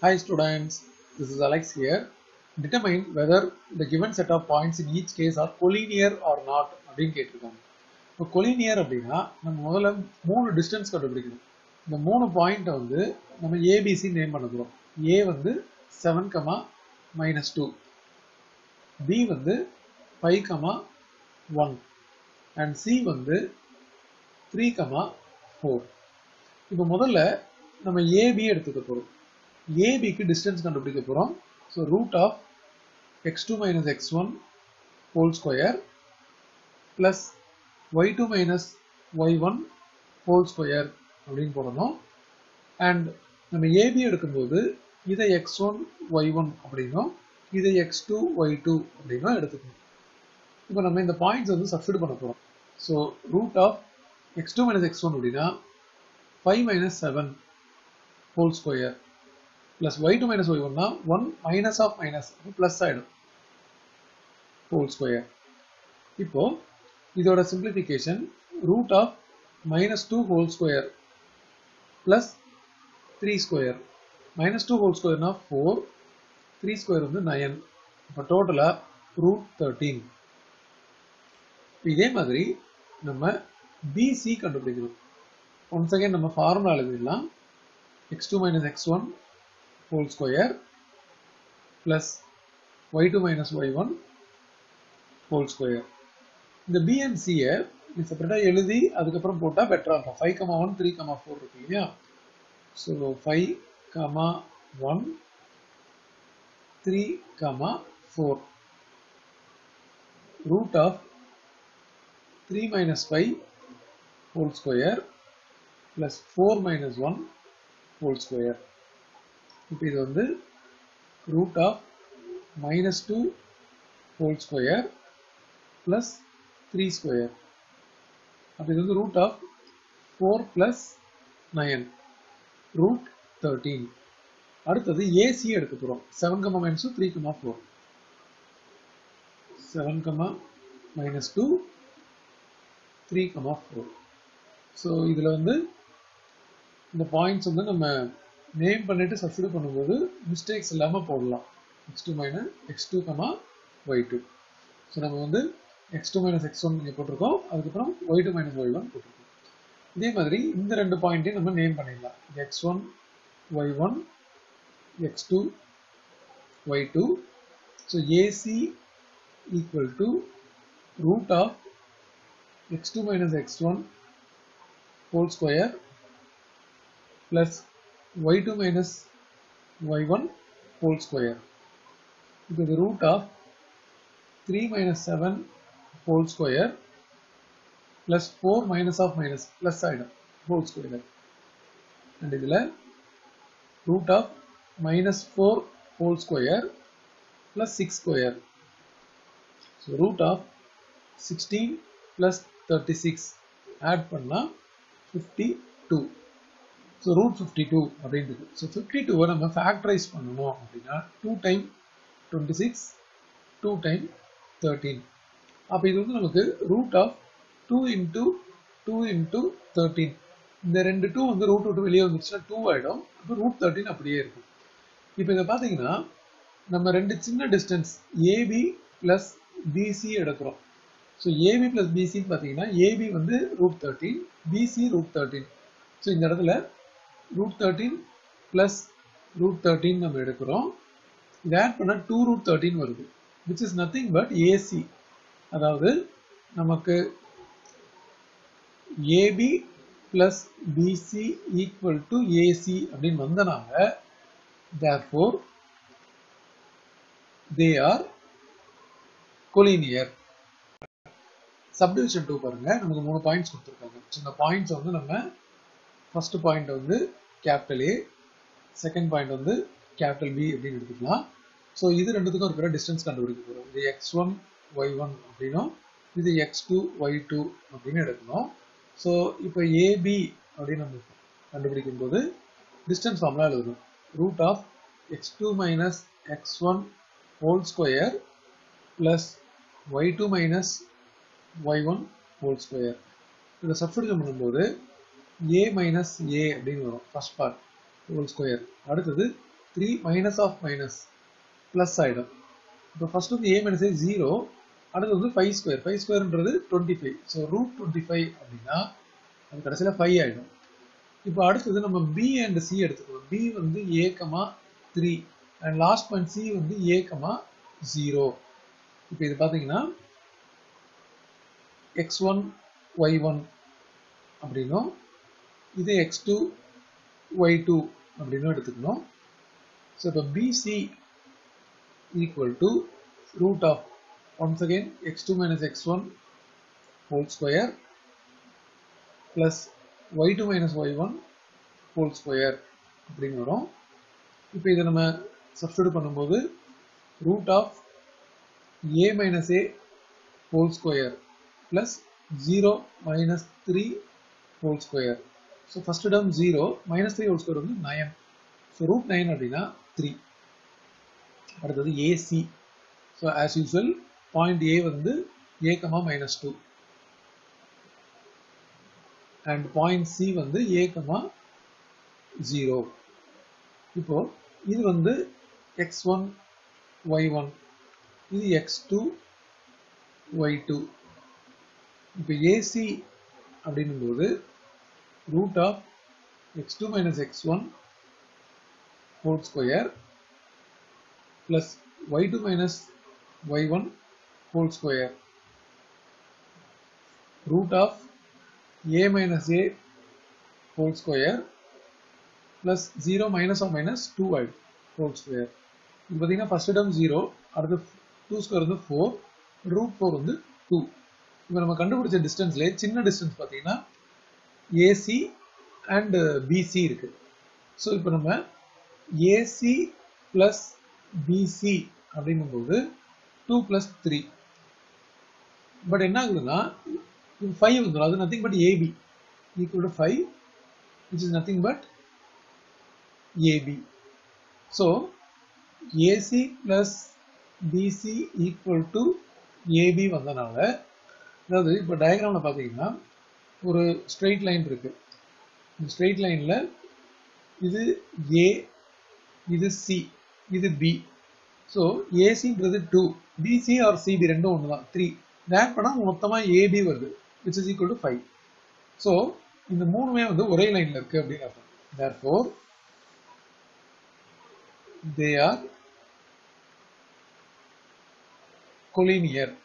Hi students, this is Alex here. Determine whether the given set of points in each case are collinear or not அப்படின்னு கேட்டிருக்காங்க இப்போ collinear அப்படின்னா நம்ம முதல்ல மூணு டிஸ்டன்ஸ் கண்டுபிடிக்கணும் இந்த மூணு பாயிண்ட்டை வந்து நம்ம ஏபிசி நேம் பண்ண போகிறோம் ஏ வந்து seven comma minus two B வந்து five comma one and C வந்து த்ரீ கமா ஃபோர் இப்போ முதல்ல நம்ம ஏபி எடுத்துக்க போகிறோம் ஏபிக்கு டிஸ்டன்ஸ் கண்டுபிடிக்க போகிறோம் so root of x two minus x one whole square plus y two minus y one whole square அப்படின்னு போடணும் அண்ட் நம்ம ஏபி எடுக்கும்போது இதை எக்ஸ் ஒன் ஒய் ஒன் அப்படின்னும் இதை எக்ஸ் டூ ஒய் டூ அப்படின்னும் எடுத்துக்கணும் இப்போ நம்ம இந்த பாயிண்ட்ஸ் வந்து சப்ஸ்டிட் பண்ண போகிறோம் so root of x two minus x one அப்படின்னா five minus seven whole square plus y two minus y ஒன்னா one minus of minus plus ஆகிடும் ஹோல் ஸ்கொயர் இப்போ இதோட simplification root of minus two whole square plus three square minus two whole ஸ்கொயர்னா four three square வந்து nine இப்போ டோட்டலாக root thirteen இதே மாதிரி நம்ம பிசி கண்டுபிடிக்கணும் ஒன் செகண்ட் நம்ம ஃபார்முலா எழுதிடலாம் x two minus x one whole square plus y two minus y one whole square இந்த பிஎன்சியை செப்பரேட்டாக எழுதி அதுக்கப்புறம் போட்டால் பெட்டராக இருக்கும் five comma one three comma four இருக்கு இல்லையா so five comma one three comma four root of three minus five whole square plus four minus one whole square இப்போ இது வந்து root of minus two whole square plus three square அப்போ இது வந்து root of four plus nine root thirteen அடுத்தது AC எடுக்க போகிறோம் seven comma minus two three comma four seven comma minus two three comma four so இதில் வந்து இந்த points வந்து நம்ம நேம் பண்ணிட்டு சப்ஸ்டியூட் பண்ணும்போது மிஸ்டேக்ஸ் இல்லாமல் போடலாம் x two minus x two comma y two so நம்ம வந்து x two minus x one இங்கே போட்டிருக்கோம் அதுக்கப்புறம் y two minus y one போட்டிருக்கோம் இதே மாதிரி இந்த ரெண்டு பாயிண்ட்டையும் நம்ம நேம் பண்ணிடலாம் x one y one x two y two so AC equal to root of x two minus x one whole square plus y2 minus y1 whole square equal the root of 3 minus 7 whole square plus 4 minus of minus plus side whole square and இதில் root of minus 4 whole square plus 6 square so root of 16 plus 36 add பண்ணா 52 so root fifty two அப்படின்றது so fifty டூவை நம்ம factorise பண்ணணும் அப்படின்னா two time twenty six two time thirteen அப்போ இது வந்து நமக்கு root of two into two into thirteen இந்த ரெண்டு டூ வந்து ரூட் விட்டு வெளியே வந்துருச்சுன்னா டூ ஆகிடும் அப்போ ரூட் தேர்ட்டின் அப்படியே இருக்கும் இப்போ இதை பார்த்தீங்கன்னா நம்ம ரெண்டு சின்ன டிஸ்டன்ஸ் ஏபி ப்ளஸ் பிசி எடுக்கிறோம் ஸோ ஏபி ப்ளஸ் பிசின்னு பார்த்தீங்கன்னா ஏபி வந்து root thirteen BC root thirteen so இந்த இடத்துல root thirteen plus root thirteen நம்ம எடுக்கிறோம் இது ஆட் பண்ணால் டூ ரூட் தேர்ட்டீன் வருது which is nothing but AC அதாவது நமக்கு AB plus BC equal to AC அப்படின்னு வந்தனால therefore they are collinear subdivision two பாருங்க நமக்கு மூணு பாயிண்ட்ஸ் கொடுத்துருக்காங்க ஸோ இந்த பாயிண்ட்ஸ் வந்து நம்ம ஃபர்ஸ்ட் பாயிண்ட் வந்து கேபிட்டல் ஏ செகண்ட் பாயிண்ட் வந்து கேபிட்டல் பி அப்படின்னு எடுத்துக்கலாம் ஸோ இது ரெண்டுத்துக்கும் இருக்கிற டிஸ்டன்ஸ் கண்டுபிடிக்க போகிறோம் இது எக்ஸ் ஒன் ஒய் ஒன் அப்படின்னும் இது எக்ஸ் டூ ஒய் டூ அப்படின்னு எடுக்கணும் ஸோ இப்போ ஏபி அப்படின்னு நம்ம கண்டுபிடிக்கும் போது டிஸ்டன்ஸ் ஃபார்ம்லாம் எழுதணும் root of x two minus x one whole square plus y two minus y1 whole square இதை சப்ஸ்டியூஷன் பண்ணும்போது a மைனஸ் ஏ அப்படின்னு வரும் ஃபர்ஸ்ட் பார்ட் ஹோல் ஸ்கொயர் அடுத்தது three minus of minus plus ஆகிடும் இப்போ ஃபர்ஸ்ட் வந்து ஏ மைனஸ் ஏ zero அடுத்து வந்து ஃபைவ் ஸ்கொயர் ஃபைவ் ஸ்கொயர்ன்றது twenty five so root twenty five அப்படின்னா அது கடைசியில் ஃபைவ் ஆகிடும் இப்போ அடுத்தது நம்ம பி அண்ட் சி எடுத்துக்கணும் பி வந்து A comma three and last point C வந்து ஏக்கமா ஜீரோ இப்போ இது பார்த்தீங்கன்னா எக்ஸ் ஒன் ஒய் ஒன் அப்படின்னும் இது எக்ஸ் டூ ஒய் டூ அப்படின்னு எடுத்துக்கணும் ஸோ இப்போ BC equal to root of once again x two minus x one whole square plus y two minus y one whole square அப்படின்னு வரும் இப்போ இதை நம்ம சப்ஸ்டியூட் பண்ணும்போது root of A minus A whole square plus zero minus three whole square so first term zero minus three whole square வந்து nine so root nine அப்படின்னா three அடுத்தது AC so as usual point A வந்து A comma minus two and point C வந்து A comma zero இப்போ இது வந்து x one y one இது x two y two இப்போ ஏசி அப்படின்னும்போது root of x2 minus x1 whole square plus y2 minus y1 whole square root of a minus a whole square plus 0 minus or minus 2y whole square இது பார்த்தீங்கன்னா first term zero அடுத்து two square வந்து four root four வந்து two இப்போ நம்ம கண்டுபிடிச்ச டிஸ்டன்ஸ்லேயே சின்ன டிஸ்டன்ஸ் பார்த்தீங்கன்னா ஏசி அண்ட் பிசி இருக்கு ஸோ இப்போ நம்ம ஏசி பிளஸ் பிசி அப்படிங்கும்போது டூ பிளஸ் த்ரீ பட் என்ன ஆகுதுன்னா ஃபைவ் வந்துடும் அது nothing but AB equal to five which is nothing but AB so AC plus BC equal to AB வந்தனால அதாவது இப்போ டயக்ராமில் பார்த்தீங்கன்னா ஒரு ஸ்ட்ரெயிட் லைன் இருக்கு இந்த ஸ்ட்ரெயிட் லைன்ல இது ஏ இது சி இது பி ஸோ ஏசின்றது டூ பிசி ஆர் சிபி ரெண்டும் ஒன்று தான் த்ரீ ஆட் பண்ணால் மொத்தமாக ஏபி வருது which is equal to five so இந்த மூணுமே வந்து ஒரே லைனில் இருக்கு அப்படின்னு அர்த்தம் therefore they are collinear